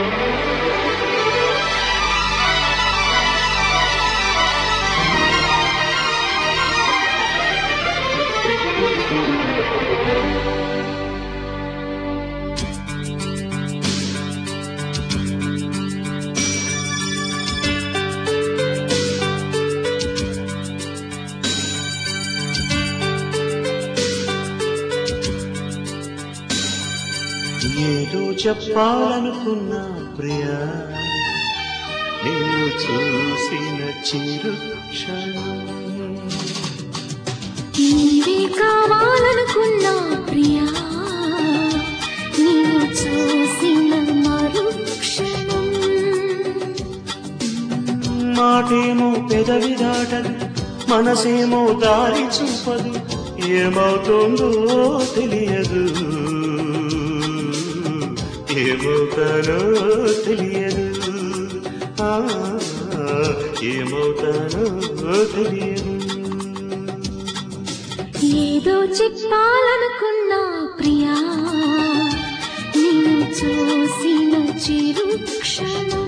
ఏదో చెప్పాలనుకున్నా ప్రియా నిన్ను చూసిన చిరు క్షణం నీవే కావాలనుకున్నా ప్రియా నిన్ను చూసిన మరుక్షణం మాటేమో పెదవి దాటదు మనసేమో దారి చూపదు ఏమవుతుందో తెలియదు ఏమవుతానో తెలియదు ఆ, ఏమవుతానో తెలియదు ఏదో చెప్పాలనుకున్నా ప్రియా నిన్ను చూసిన చిరు క్షణం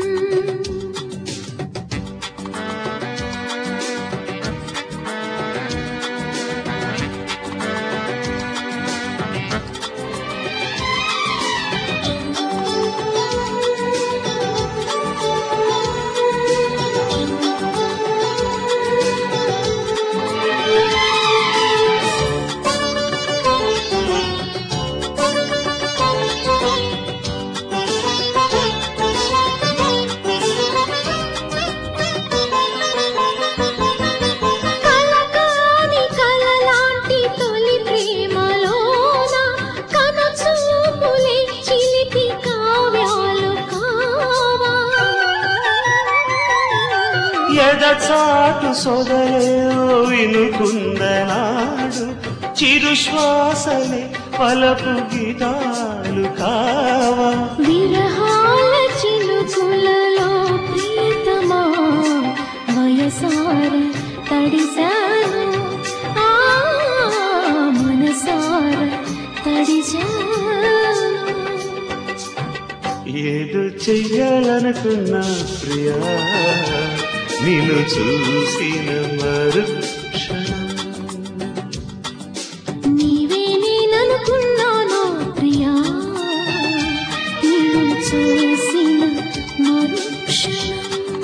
కలకాని కలలాంటి తొలి ప్రేమలోన కనుచూపులే చిలిపి కావ్యాలు కావా ఎదచాటు సొదలేవో వినుకుందనాడు చిరు శ్వాసలే పలపు గీతాలు కావా విరహాల చినుకులలో ప్రీతమా వయసార తడిశాను ఆ మనసార తడిశాను ఏదో చెయ్యాలనుకున్నా ప్రియా నిన్ను చూసిన మరుక్షణం నీవే నేననుకున్నాను ప్రియా నిన్ను చూసిన మరుక్షణం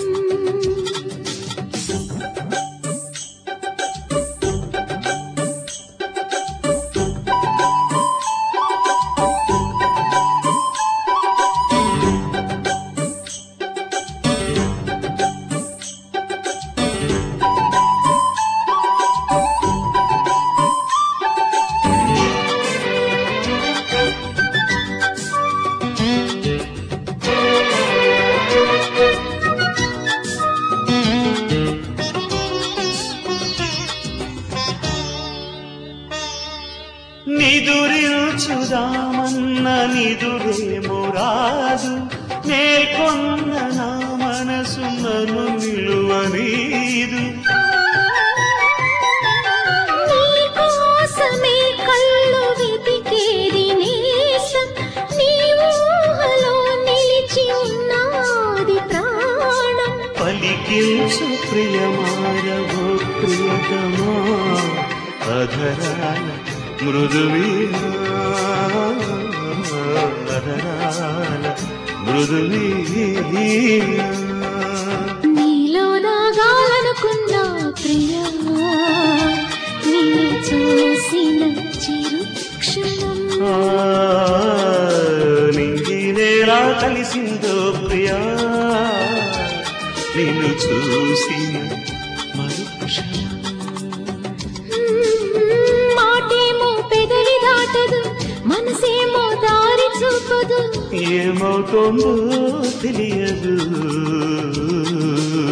నిదురించుదామన్న నిదురేమో రాదు నే కొన్న నా మనసు నన్ను నిలువనీదు నీకోసమే కళ్ళు వెతికేది నేసం నీ ఊహలో నిలిచి ఉన్నది ప్రాణం పలికించు ప్రియమారవో ప్రియతమా అధరాల మృదువీణ అధరాల మృదువీణ నీలో నాగాలనుకున్నా ప్రియా నిన్ను చూసిన చిరు క్షణం ఆ, నింగినేలా కలిసిందో ప్రియా నిన్ను చూసిన మరుక్షణం మాటేమో పెదవి దాటదు మనసేమో దారి చూపదు ఏమవుతోందో తెలియదు